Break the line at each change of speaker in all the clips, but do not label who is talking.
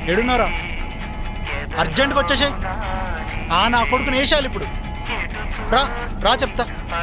ఎడున్నారా అర్జెంట్గా వచ్చేసాయి ఆ నా కొడుకుని వేసేయాలి ఇప్పుడు రా రా చెప్తా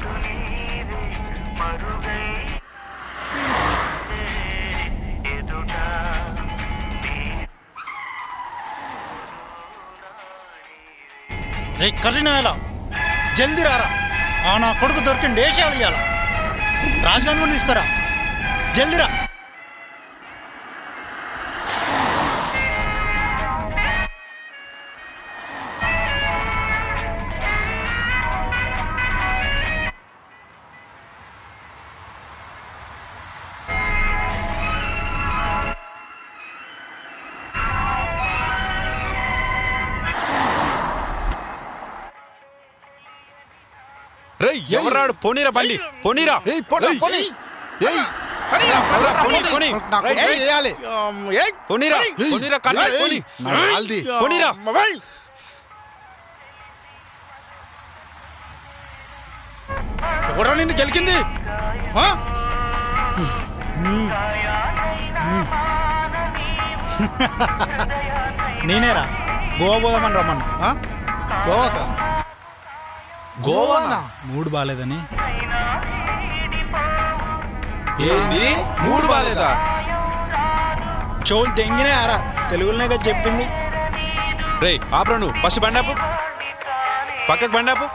రే కర్రీనాయలా జల్దీ రారా ఆ నా కొడుకు దొరికింది వేసేయాలి ఇవాళ రాజధాని కూడా తీసుకురా జల్దీ రా
రేయ్ ఎవరాడు పోనీరా బండి పోనీరా
ఏయ్ పోరా
రేయ్,
పోనీ ఏయ్
పోనీరా, పోనీరా, పోనీ, పోనీ.
నాకు
రైట్,
ఏయ్
రైట్.
చేయాలి
పోనీరా పోనీరా కన్నా పోనీ
నా ఆల్ది
పోనీరా
ఎవరా నిన్ను గెలికింది ఆ?
నేనేరా గోవా పోదామని రమ్మన్నా
ఆ? గోవాకా గోవానా
మూడు బాగాలేదని
ఏంది మూడు బాలేదా
చోలు తెంగినే ఆరా తెలుగులోనే కదా చెప్పింది
రే ఆపరా నువ్వు ఫస్ట్ బండాపు పక్కకు బండాపు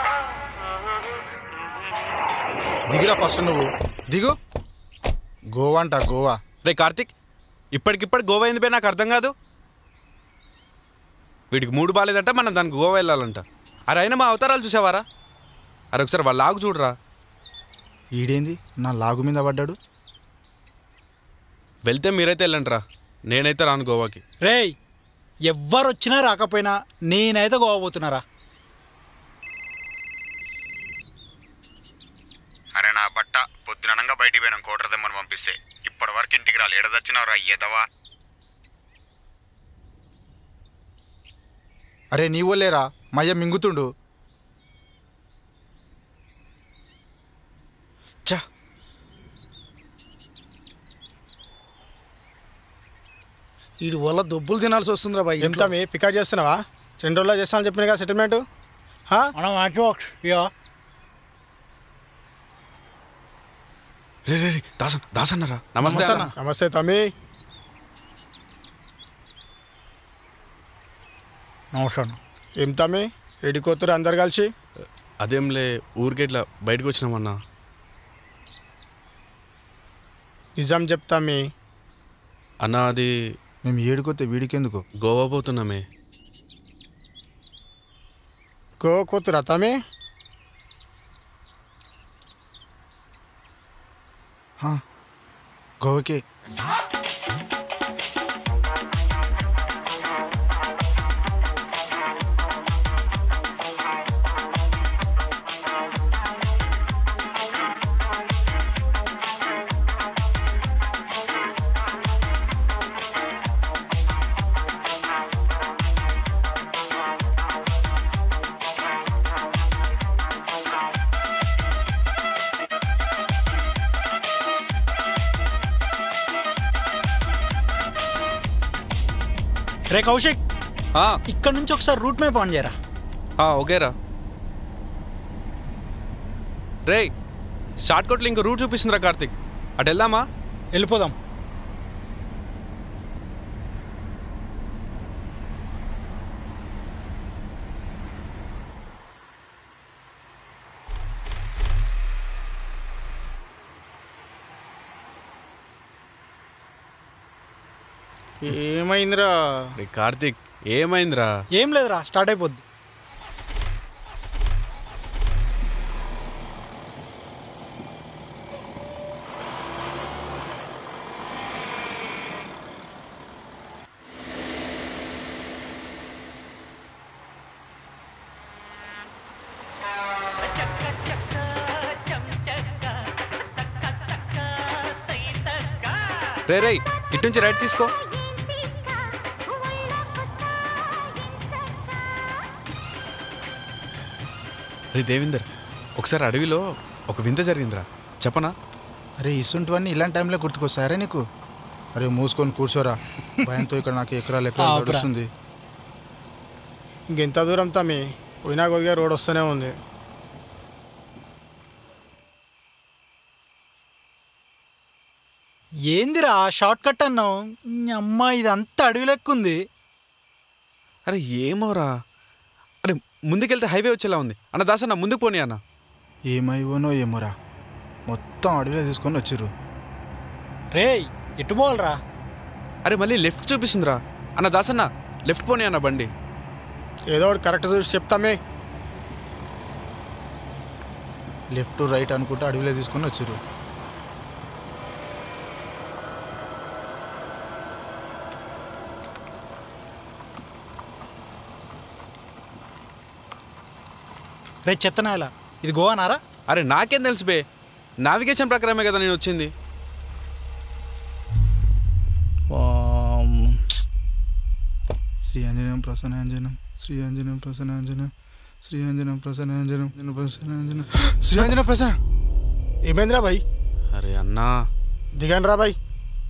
దిగురా ఫస్ట్ నువ్వు దిగు గోవా అంట గోవా
రే కార్తిక్ ఇప్పటికిప్పటి గోవా అయింది పోయి నాకు అర్థం కాదు వీడికి మూడు బాలేదంట మనం దానికి గోవా వెళ్ళాలంట అరే అయినా మా అవతారాలు చూసావారా అరే ఒకసారి వాళ్ళ ఆగు చూడరా
ఈడేంది నా లాగు మీద పడ్డాడు
వెళ్తే మీరైతే వెళ్ళండి రా నేనైతే రాను గోవాకి
రేయ్ ఎవ్వరు వచ్చినా రాకపోయినా నేనైతే గోవా పోతున్నారా
అరే నా బట్ట పొద్దుననంగా బయటికి పోయినాం కోటర దమ్మని పంపిస్తే ఇప్పటి వరకు ఇంటికి రాలి ఎడదచ్చినవరా ఎదవా
అరే నీ ఓలేరా మయ్య మింగుతుండు
చా
వీడి వల్ల దొబ్బులు తినాల్సి వస్తుందిరా బాయ్
ఎంత మీ పికప్ చేస్తున్నావా రెండు రోజుల్లో చేస్తానని చెప్పిన కదా సెటిల్మెంట్
మనం మ్యాచ్ ఇక
రే రే రే దాసన్ దాసన్నరా నమస్తే అన్న.
నమస్తే తమ్మి
నమస్కారం
ఏం తమ్మి ఎడికోతురు అందరు కలిసి
అదేంలే ఊరికే ఇట్లా బయటకు వచ్చినామన్నా
నిజం చెప్తామి
అన్న అది
మేము ఏడుకొతే వీడికెందుకు
గోవా పోతున్నామే
గో కూతురా తమ్మి
హా, గోవాకే
రే కౌశిక్
ఆ,
ఇక్కడ నుంచి ఒకసారి రూట్ మ్యాప్ ఆన్ చేయరా
ఆ, ఓకేరా రే షార్ట్ కట్లో ఇంకో రూట్ చూపిస్తుందిరా కార్తిక్ అటు వెళ్దామా
వెళ్ళిపోదాం
ఏమైందిరా
రే కార్తిక్ ఏమైందిరా
ఏం లేదురా స్టార్ట్ అయిపోద్ది
రే రే ఇటు నుంచి రైట్ తీసుకో రే దేవిందర్ ఒకసారి అడవిలో ఒక వింత జరిగిందిరా చెప్పనా
అరే ఇసుంటివన్నీ ఇలాంటి టైంలో గుర్తుకొస్తారా నీకు అరే మూసుకొని కూర్చోరా భయంతో ఇక్కడ నాకు ఎకరాలు ఎకరాలు
ఆపురా.
గడుస్తుంది
ఇంకెంత దూరం తమ్మి పోయినా కొద్దిగా రోడ్ వస్తూనే ఉంది
ఏందిరా షార్ట్ కట్ అన్నావు ఈ అమ్మ ఇదంతా అడవి లెక్కుంది
అరే ఏమోరా అరే ముందుకెళ్తే హైవే వచ్చేలా ఉంది అన్న దాసన్న ముందుకు పోనీ అన్న
ఏమైపోనో ఏమోరా మొత్తం అడవిలో తీసుకొని వచ్చిర్రు
రేయ్ ఎటు పోవాలరా
అరే మళ్ళీ లెఫ్ట్ చూపిస్తుందిరా అన్న దాసన్న లెఫ్ట్ పోనీ అన్న బండి
ఏదో ఒకటి కరెక్ట్ చూసి చెప్తామే
లెఫ్ట్ రైట్ అనుకుంటే అడవిలో తీసుకొని వచ్చిర్రు
రే చెత్తనాయల ఇది గోవానారా
అరే నాకేం తెలుసు బే నావిగేషన్ ప్రకారమే కదా నేను వచ్చింది
శ్రీ ఆంజనేయం ప్రసన్న ఆంజనేయం శ్రీ ఆంజనేయం ప్రసన్న ఆంజనేయం శ్రీ ఆంజనేయం ప్రసన్న ఆంజనేయం ఆంజనేయం ప్రసన్న ఆంజనేయం శ్రీ ఆంజనేయం ప్రసన్న
ఏమైందిరా భాయ్
అరే అన్నా
దిగాను రా భాయ్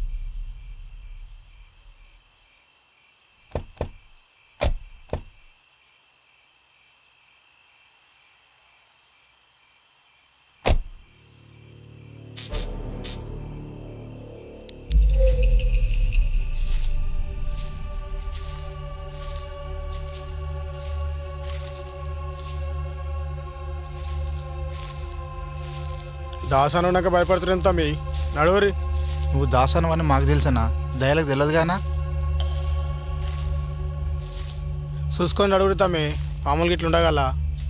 దాసాను నాకు భయపడుతున్నాను తమ్మి నడువరి
నువ్వు దాసాను అని మాకు తెలుసన్నా దయలకు తెలియదు గానా
చూసుకొని నడువురి తమ్మి మామూలుగా ఇట్లా ఉండగల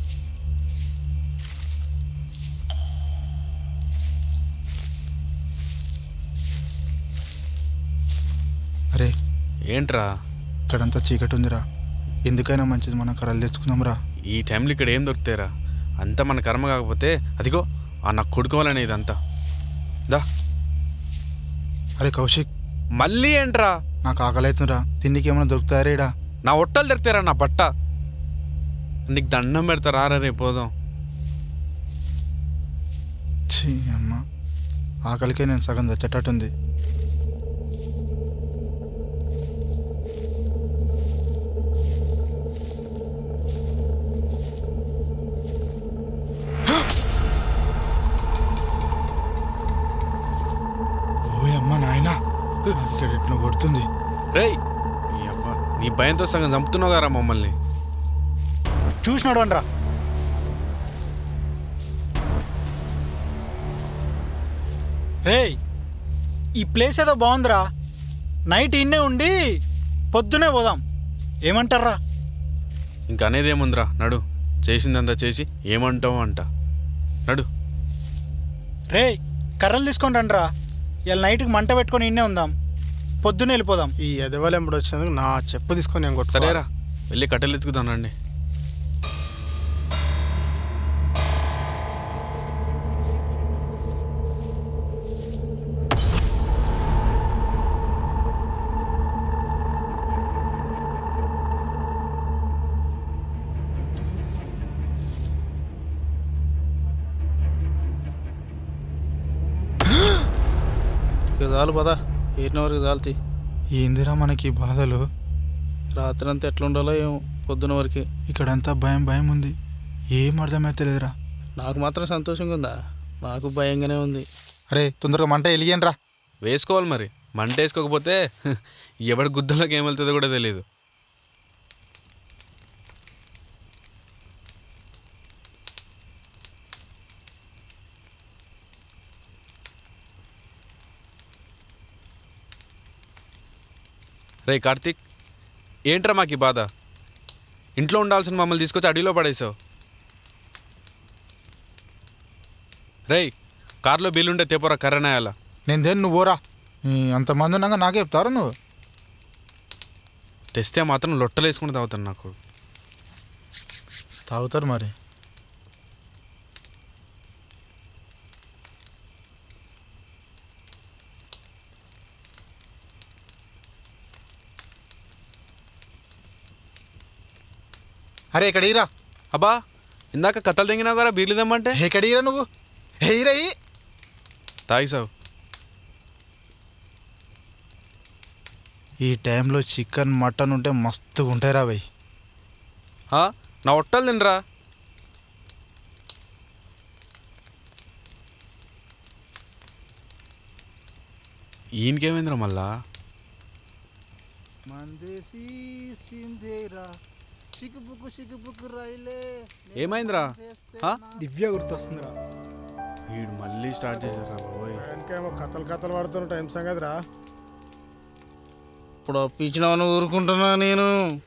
అరే
ఏంట్రా
ఇక్కడంతా చీకటి ఉందిరా ఎందుకైనా మంచిది మనం కర్రలు తెచ్చుకుందాంరా
ఈ టైంలో ఇక్కడ ఏం దొరుకుతాయిరా అంతా మన కర్మ కాకపోతే అదిగో ఆ నాకు కొడుకోవాలనే ఇదంతా దా
అరే కౌశిక్
మళ్ళీ ఏంట్రా
నాకు ఆకలి అవుతుందిరా తిండికి ఏమైనా దొరుకుతారేడా
నా ఒట్టలు దొరుకుతారా నా బట్ట నీకు దండం పెడతా రారా రేపు పోదాం
ఛీ అమ్మ ఆకలికే నేను సగం చచ్చేటట్టుంది ఓయ్ అమ్మ నాయనా నాకు ఇక్కడ ఎట్లా కొడుతుంది
రేయ్ నీ అబ్బా నీ భయంతో సగం చంపుతున్నావు కదా మమ్మల్ని
చూసినాడు అనరా రేయ్ ఈ ప్లేస్ ఏదో బాగుందిరా నైట్ ఇన్నే ఉండి పొద్దునే పోదాం ఏమంటారా
ఇంకా అనేది ఏముందిరా నడు చేసిందంతా చేసి ఏమంటావు అంట నడు
రేయ్ కర్రలు తీసుకొని రండిరా ఇలా నైట్కి మంట పెట్టుకొని ఇన్నే ఉందాం పొద్దునే వెళ్ళిపోదాం
ఈ ఎదవలు ఎంబడి వచ్చినందుకు నా చెప్పు తీసుకొని నేను కొట్టుకోవాలి.
సరేరా వెళ్ళి కట్టెలు ఎత్తుకుతానండి
ఇక చాలు పదా ఏరిన వరకు చాలుతాయి
ఏందిరా మనకి ఈ బాధలు
రాత్రి అంతా ఎట్లా ఉండాలో ఏమో పొద్దున వరకు
ఇక్కడంతా భయం భయం ఉంది ఏం అర్థమైతలేదురా
నాకు మాత్రం సంతోషంగా ఉందా నాకు భయంగానే ఉంది
అరే తొందరగా మంట వెలిగేయండి రా
వేసుకోవాలి మరి మంట వేసుకోకపోతే ఎవడి గుద్దలోకి ఏమెళ్తుందో కూడా తెలియదు రే కార్తీక్ ఏంట్రా మాకు ఈ బాధ ఇంట్లో ఉండాల్సిన మమ్మల్ని తీసుకొచ్చి అడవిలో పడేసావు రేయ్ కార్లో బిల్లుంటే తేపోరా కర్రనాయాల
నేను దేని నువ్వు పోరా ఈ అంతమంది ఉన్నాక నాకే చెప్తారు నువ్వు
తెస్తే మాత్రం లొట్టలేసుకుని తాగుతాను నాకు
తాగుతారు మరి అరే ఎక్కడిరా
అబ్బా ఇందాక కథలు తెంగినావు కదా బీర్లు తెమ్మంటే
ఎక్కడిరా నువ్వు హెయిరయ్యి
తాగిసావు
ఈ టైంలో చికెన్ మటన్ ఉంటే మస్తుగా ఉంటాయి రా భయ్
ఆ? నా ఒట్టలు తినరా ఈయనకేమైందిరా మళ్ళా ఏమైందిరా ఆ?
దివ్య గుర్తొస్తుందిరా
వీడు మళ్ళీ స్టార్ట్ చేశారా బాబోయ్
ఆయనకేమో కథలు కథలు పడుతున్న టైం సంగతి రా
ఇప్పుడు అప్పించినావని ఊరుకుంటున్నా నేను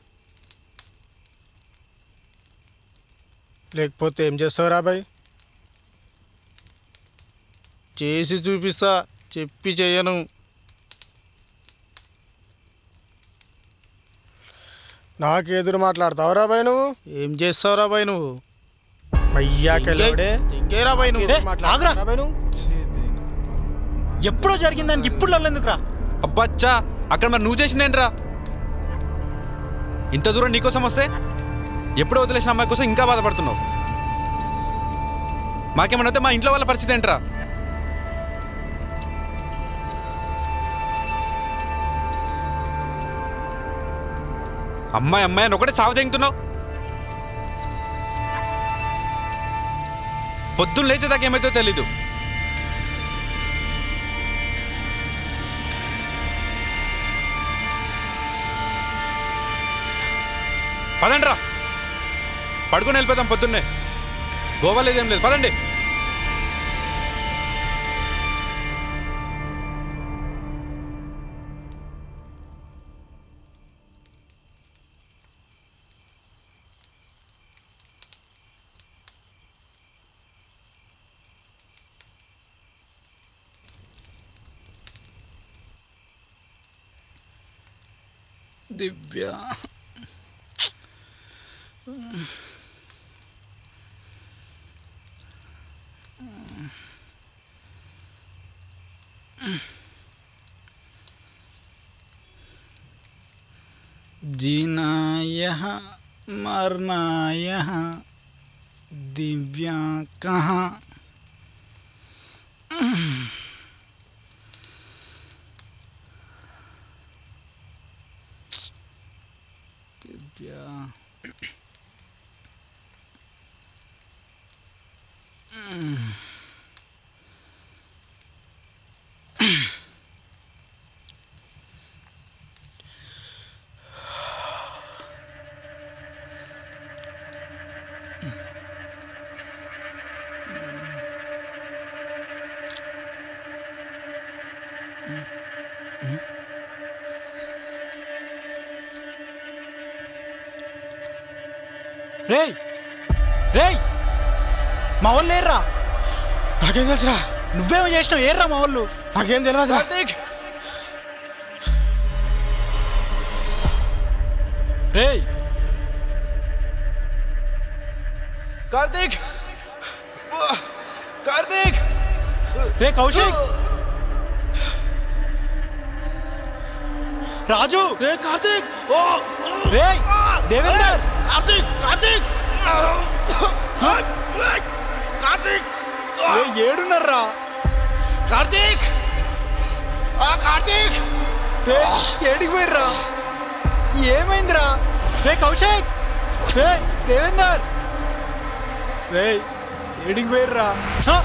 లేకపోతే ఏం చేస్తావురా బాయ్
చేసి చూపిస్తా చెప్పి చెయ్యను
నాకు ఎదురు మాట్లాడతావురా బాయ్ నువ్వు
ఏం చేస్తావురా బాయ్ నువ్వు
మయ్యాకెళ్ళాడే
ఇంకేరా బాయ్ నువ్వు
ఏ, ఆగురా.
బాయ్ నువ్వు
ఎప్పుడో జరిగింది దానికి ఇప్పుడు ఎందుకురా
అబ్బచ్చా అక్కడ మరి నువ్వు చేసిందేంట్రా ఇంత దూరం నీకోసం వస్తే ఎప్పుడో వదిలేసిన అమ్మాయి కోసం ఇంకా బాధపడుతున్నావు మాకేమన్నా అయితే మా ఇంట్లో వాళ్ళ పరిస్థితి ఏంట్రా అమ్మాయి అమ్మాయి అని ఒకటే సాగు తెంగుతున్నావు పొద్దున్న లేచేదాకా ఏమైతే తెలీదు పదండి రా పడుకొని వెళ్ళిపోదాం పొద్దున్నే గోవా లేదేం లేదు పదండి
దివ్య जीना यहाँ मरना यहाँ दिव्या कहाँ दिव्या
రేయ్ రేయ్ మా వాళ్ళు లేర్రా
నాకేం తెలుసురా
నువ్వేమో చేసినావు ఏర్రా మా వాళ్ళు
నాకేం తెలియదురా
రేయ్
కార్తీక్ కార్తీక్
రే కౌశిక్ రాజు
రే కార్తీక్ ఓ
రే దేవేందర్
కార్తీక్ కార్తీక్ కార్తీక్
రే ఏడున్నారా
కార్తీక్ ఆ కార్తీక్
రే ఏడికి పోయిర్రా ఏమైందిరా రే కౌశిక్ రే దేవేందర్ రే ఏడికి పోయిర్రా హ!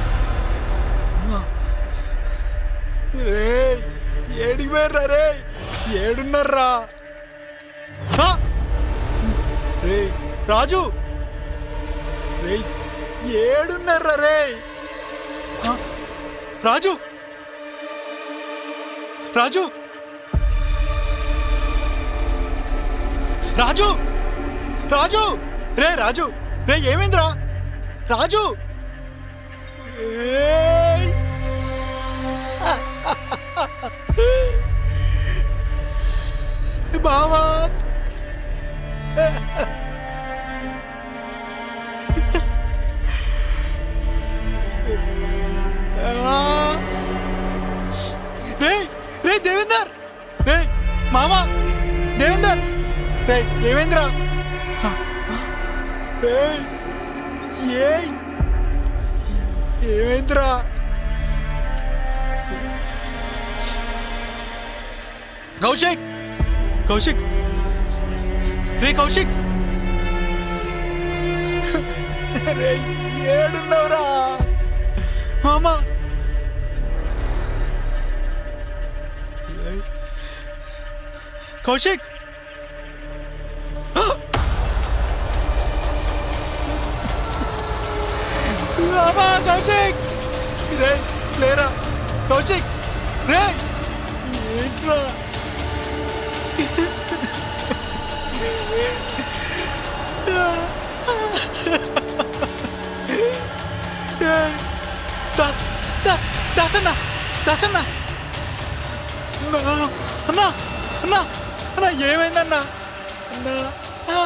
రే ఏడికి పోయిర్రా రే ఏడున్నారా హ! రే రాజు రే ఏడున్నారా రే హ! రాజు రాజు రాజు రాజు రే రాజు రే ఏమైందిరా రాజు ఏయ్! బావా ఆ! రే రే దేవేందర్ రే మామా దేవేందర్ రే ఏమైందిరా ఏయ్ ఏయ్ ఏమైందిరా కౌశిక్ కౌశిక్ రే కౌశిక్ రే ఏడున్నావురా మామా కౌశిక్ మామా కౌశిక్ రే లేరా కౌశిక్ రే ఏంట్రా ఏయ్, దాస్ దాస్ దాస్ అన్న దాస్ అన్న అన్నా అన్నా అన్నా అన్నా ఏమైందన్నా అన్నా ఆ.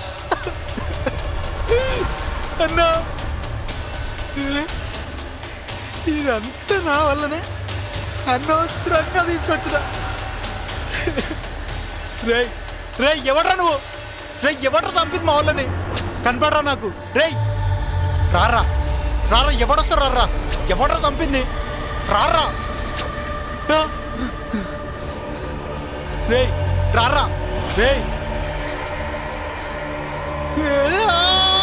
అన్నా ఏ, ఇదంతా నా వల్లనే అనవసరంగా తీసుకొచ్చిన రే రే ఎవడ్రా నువ్వు రే ఎవడ్రా చంపింది మా వాళ్ళని కనపడరా నాకు రేయ్ రారా రారా ఎవడొస్తారు రారా ఎవడ్రా చంపింది రారా ఆ? రేయ్ రారా రేయ్ ఏ, ఆ!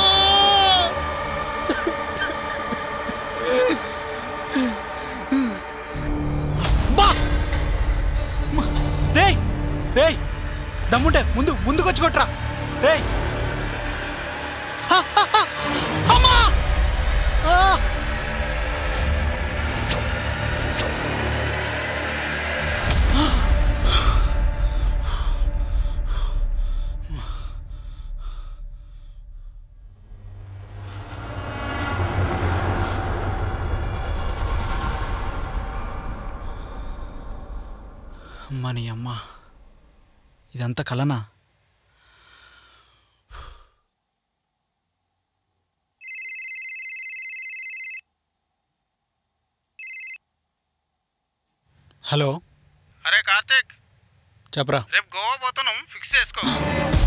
బా మ- రేయ్ రేయ్ దమ్ముంటే ముందు ముందుకొచ్చి కొట్రా రేయ్ హ, హ, హ! అమ్మా ఆ! అమ్మా నీ అమ్మ ఇదంతా కలనా హలో
అరే కార్తీక్
చెప్పరా
రేపు గోవా పోతున్నాం ఫిక్స్ చేసుకో